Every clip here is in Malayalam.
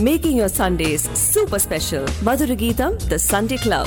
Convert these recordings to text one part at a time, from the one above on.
making your Sundays super special. Madhurageetam, the Sunday Club.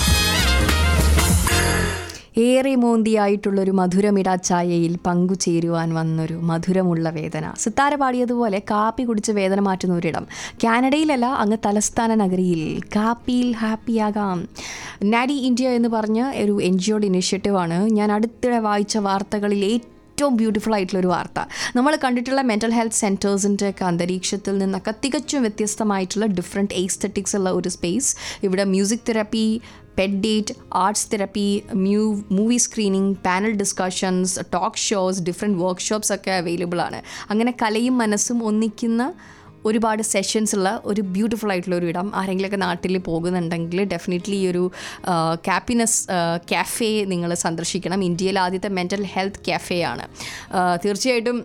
ഏറെ മോന്തിയായിട്ടുള്ളൊരു മധുരമിടാ ചായയിൽ പങ്കുചേരുവാൻ വന്നൊരു മധുരമുള്ള വേദന സിത്താര പാടിയതുപോലെ കാപ്പി കുടിച്ച് വേദന മാറ്റുന്ന ഒരിടം കാനഡയിലല്ല അങ്ങ് തലസ്ഥാന നഗരിയിൽ കാപ്പിയിൽ ഹാപ്പിയാകാം നാഡി ഇന്ത്യ എന്ന് പറഞ്ഞ ഒരു എൻ ജി ഒയുടെ ഇനിഷ്യേറ്റീവാണ് ഞാൻ അടുത്തിടെ വായിച്ച വാർത്തകളിൽ ഏറ്റവും ഏറ്റവും ബ്യൂട്ടിഫുൾ ആയിട്ടുള്ളൊരു വാർത്ത നമ്മൾ കണ്ടിട്ടുള്ള മെൻ്റൽ ഹെൽത്ത് സെൻറ്റേഴ്സിൻ്റെ ഒക്കെ അന്തരീക്ഷത്തിൽ നിന്നൊക്കെ തികച്ചും വ്യത്യസ്തമായിട്ടുള്ള ഡിഫറെൻറ്റ് എയ്സ്തറ്റിക്സ് ഉള്ള ഒരു സ്പേസ് ഇവിടെ music therapy pet date arts therapy മ്യൂ movie screening panel discussions talk shows different workshops ഒക്കെ അവൈലബിൾ ആണ് അങ്ങനെ കലയും മനസ്സും ഒന്നിക്കുന്ന ഒരുപാട് സെഷൻസ് ഉള്ള ഒരു ബ്യൂട്ടിഫുൾ ആയിട്ടുള്ള ഒരു ഇടം ആരെങ്കിലുമൊക്കെ നാട്ടിൽ പോകുന്നുണ്ടെങ്കിൽ ഡെഫിനറ്റ്ലി ഈ ഒരു കാപ്പിനെസ് കാഫേ നിങ്ങൾ സന്ദർശിക്കണം ഇന്ത്യയിലെ ആദ്യത്തെ മെൻ്റൽ ഹെൽത്ത് കാഫേ ആണ് ആ, തീർച്ചയായിട്ടും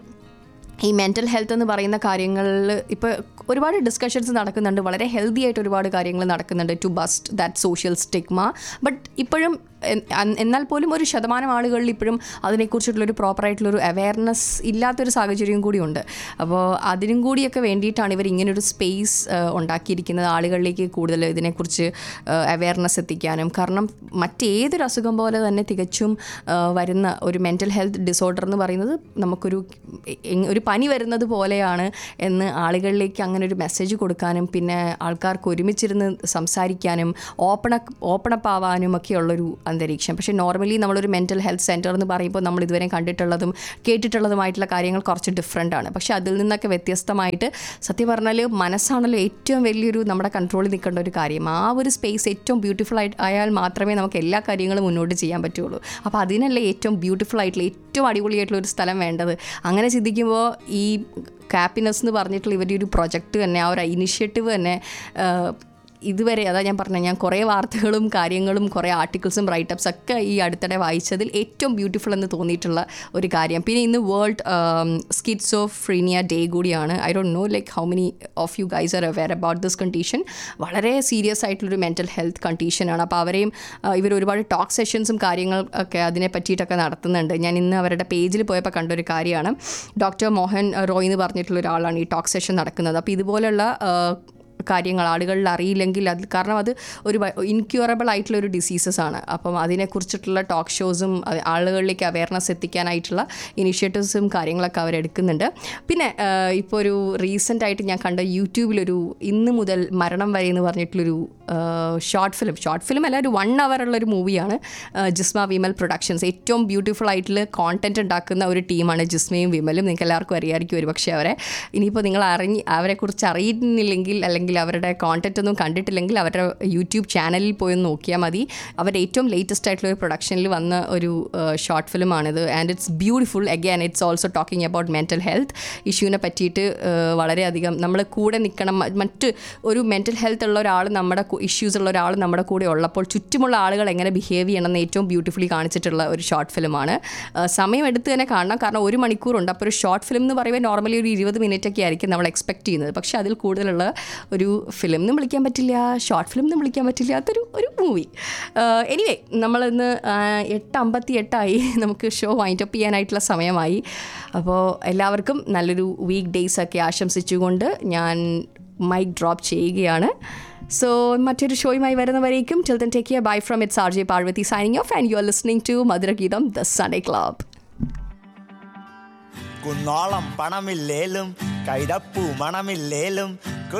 ഈ മെൻ്റൽ ഹെൽത്ത് എന്ന് പറയുന്ന കാര്യങ്ങളിൽ ഇപ്പോൾ ഒരുപാട് ഡിസ്കഷൻസ് നടക്കുന്നുണ്ട് വളരെ ഹെൽത്തി ആയിട്ട് ഒരുപാട് കാര്യങ്ങൾ നടക്കുന്നുണ്ട് to bust that social stigma but ഇപ്പോഴും എൻ- അൻ- എന്നാൽ പോലും ഒരു ശതമാനം ആളുകളിൽ ഇപ്പോഴും അതിനെക്കുറിച്ചിട്ടുള്ളൊരു പ്രോപ്പറായിട്ടുള്ളൊരു അവയർനെസ് ഇല്ലാത്തൊരു സാഹചര്യം കൂടിയുണ്ട് അപ്പോൾ അതിനും കൂടിയൊക്കെ വേണ്ടിയിട്ടാണ് ഇവർ ഇങ്ങനൊരു സ്പേസ് ഉണ്ടാക്കിയിരിക്കുന്നത് ആളുകളിലേക്ക് കൂടുതൽ ഇതിനെക്കുറിച്ച് അവയർനെസ് എത്തിക്കാനും കാരണം മറ്റേതൊരു അസുഖം പോലെ തന്നെ തികച്ചും ആ, വരുന്ന ഒരു മെൻ്റൽ ഹെൽത്ത് ഡിസോർഡർ എന്ന് പറയുന്നത് നമുക്കൊരു എ- ഒരു പനി വരുന്നത് പോലെയാണ് എന്ന് ആളുകളിലേക്ക് അങ്ങനെ ഒരു മെസ്സേജ് കൊടുക്കാനും പിന്നെ ആൾക്കാർക്ക് ഒരുമിച്ചിരുന്ന് സംസാരിക്കാനും ഓപ്പൺ ഓപ്പണപ്പ് ആവാനും ഒക്കെ ഉള്ളൊരു അന്തരീക്ഷം പക്ഷേ നോർമലി നമ്മളൊരു മെൻ്റൽ ഹെൽത്ത് സെൻറ്റർ എന്ന് പറയുമ്പോൾ നമ്മൾ ഇതുവരെ കണ്ടിട്ടുള്ളതും കേട്ടിട്ടുള്ളതുമായിട്ടുള്ള കാര്യങ്ങൾ കുറച്ച് ഡിഫറെൻ്റ് ആണ് പക്ഷേ അതിൽ നിന്നൊക്കെ വ്യത്യസ്തമായിട്ട് സത്യം പറഞ്ഞാൽ മനസ്സാണല്ലോ ഏറ്റവും വലിയൊരു നമ്മുടെ കൺട്രോളിൽ നിൽക്കേണ്ട ഒരു കാര്യം ആ ഒരു സ്പേസ് ഏറ്റവും ബ്യൂട്ടിഫുൾ ആയിട്ട് ആയാൽ മാത്രമേ നമുക്ക് എല്ലാ കാര്യങ്ങളും മുന്നോട്ട് ചെയ്യാൻ പറ്റുള്ളൂ അപ്പോൾ അതിനല്ലേ ഏറ്റവും ബ്യൂട്ടിഫുൾ ആയിട്ടുള്ള ഏറ്റവും അടിപൊളിയായിട്ടുള്ള ഒരു സ്ഥലം വേണ്ടത് അങ്ങനെ ചിന്തിക്കുമ്പോൾ ഈ കാപ്പിനെസ് എന്ന് പറഞ്ഞിട്ടുള്ള ഇവരുടെ ഒരു പ്രൊജക്റ്റ് തന്നെ ആ ഒരു ഇനിഷ്യേറ്റീവ് തന്നെ ആ, ഇതുവരെ അതാ ഞാൻ പറഞ്ഞത് ഞാൻ കുറേ വാർത്തകളും കാര്യങ്ങളും കുറേ ആർട്ടിക്കിൾസും റൈറ്റപ്സ് ഒക്കെ ഈ അടുത്തിടെ വായിച്ചതിൽ ഏറ്റവും ബ്യൂട്ടിഫുൾ എന്ന് തോന്നിയിട്ടുള്ള ഒരു കാര്യം പിന്നെ ഇന്ന് world schizophrenia day കൂടിയാണ് I don't know like how many of you guys are aware about this condition വളരെ സീരിയസ് ആയിട്ടുള്ളൊരു മെൻറ്റൽ ഹെൽത്ത് കണ്ടീഷനാണ് അപ്പോൾ അവരെയും ആ, ഇവർ ഒരുപാട് ടോക്ക് സെഷൻസും കാര്യങ്ങൾ ഒക്കെ അതിനെ പറ്റിയിട്ടൊക്കെ നടത്തുന്നുണ്ട് ഞാൻ ഇന്ന് അവരുടെ പേജിൽ പോയപ്പോൾ കണ്ടൊരു കാര്യമാണ് ഡോക്ടർ മോഹൻ റോയ് എന്ന് പറഞ്ഞിട്ടുള്ള ഒരാളാണ് ഈ ടോക്ക് സെഷൻ നടക്കുന്നത് അപ്പോൾ ഇതുപോലുള്ള ആ, കാര്യങ്ങൾ ആളുകളിൽ അറിയില്ലെങ്കിൽ അത് കാരണം അത് ഒരു ഇൻക്യൂറബിൾ ആയിട്ടുള്ള ഒരു ഡിസീസസ് ആണ് അപ്പം അതിനെക്കുറിച്ചിട്ടുള്ള ടോക്ക് ഷോസും അത് ആളുകളിലേക്ക് അവയർനെസ് എത്തിക്കാനായിട്ടുള്ള ഇനിഷ്യേറ്റീവ്സും കാര്യങ്ങളൊക്കെ അവരെടുക്കുന്നുണ്ട് പിന്നെ ഇപ്പോൾ ഒരു റീസെൻ്റ് ആയിട്ട് ഞാൻ കണ്ട യൂട്യൂബിലൊരു ഇന്ന് മുതൽ മരണം വരെ എന്ന് പറഞ്ഞിട്ടുള്ളൊരു ഷോർട്ട് ഫിലിം ഷോർട്ട് ഫിലിം അല്ല ഒരു വൺ അവർ ഉള്ളൊരു മൂവിയാണ് ജിസ്മ വിമൽ പ്രൊഡക്ഷൻസ് ഏറ്റവും ബ്യൂട്ടിഫുൾ ആയിട്ടുള്ള കോണ്ടന്റ് ഉണ്ടാക്കുന്ന ഒരു ടീമാണ് ജിസ്മയും വിമലും നിങ്ങൾക്ക് എല്ലാവർക്കും അറിയാമായിരിക്കും ഒരു പക്ഷേ അവരെ ഇനിയിപ്പോൾ നിങ്ങൾ അറിഞ്ഞ് അവരെക്കുറിച്ച് അറിയുന്നില്ലെങ്കിൽ അല്ലെങ്കിൽ അവരുടെ കോണ്ടന്റ് ഒന്നും കണ്ടിട്ടില്ലെങ്കിൽ അവരുടെ യൂട്യൂബ് ചാനലിൽ പോയി ഒന്ന് നോക്കിയാൽ മതി അവരുടെ ഏറ്റവും ലേറ്റസ്റ്റ് ആയിട്ടുള്ള ഒരു പ്രൊഡക്ഷനിൽ വന്ന ഒരു ഷോർട്ട് ഫിലിമാണിത് and it's beautiful again it's also talking about mental health ഇഷ്യൂവിനെ പറ്റിയിട്ട് ഏഹ്, വളരെയധികം നമ്മൾ കൂടെ നിൽക്കണം മ- മറ്റ് ഒരു മെൻറ്റൽ ഹെൽത്ത് ഉള്ള ഒരാൾ നമ്മുടെ ഇഷ്യൂസ് ഉള്ള ഒരാൾ നമ്മുടെ കൂടെ ഉള്ളപ്പോൾ ചുറ്റുമുള്ള ആളുകൾ എങ്ങനെ ബിഹേവ് ചെയ്യണം എന്ന് ഏറ്റവും ബ്യൂട്ടിഫുള്ളി കാണിച്ചിട്ടുള്ള ഒരു ഷോർട്ട് ഫിലിമാണ് സമയം എടുത്ത് തന്നെ കാണണം കാരണം ഒരു മണിക്കൂറുണ്ട് അപ്പോൾ ഒരു ഷോർട്ട് ഫിലിം എന്ന് പറയുമ്പോൾ നോർമലി ഒരു ഇരുപത് മിനിറ്റ് ഒക്കെ ആയിരിക്കും നമ്മൾ എക്സ്പെക്ട് ചെയ്യുന്നത് പക്ഷേ അതിൽ കൂടുതലുള്ള ഒരു ഫിലിം എന്നും വിളിക്കാൻ പറ്റില്ല ഷോർട്ട് ഫിലിം എന്നും വിളിക്കാൻ പറ്റില്ലാത്തൊരു ഒരു മൂവി എനിവേ നമ്മളിന്ന് ആ, എട്ട് അമ്പത്തി എട്ടായി നമുക്ക് ഷോ വൈൻഡ് അപ്പ് ചെയ്യാനായിട്ടുള്ള സമയമായി അപ്പോൾ എല്ലാവർക്കും നല്ലൊരു വീക്ക് ഡേയ്സ് ഒക്കെ ആശംസിച്ചുകൊണ്ട് ഞാൻ മൈക്ക് ഡ്രോപ്പ് ചെയ്യുകയാണ് സോ മറ്റൊരു ഷോയുമായി വരുന്നവരേക്കും till then take care bye from it's R J Parvathy signing off and you are listening to Madhurageetham the Sunday club കുന്നോളം പണമില്ലേലും കൈതപ്പൂ മണമില്ലേലും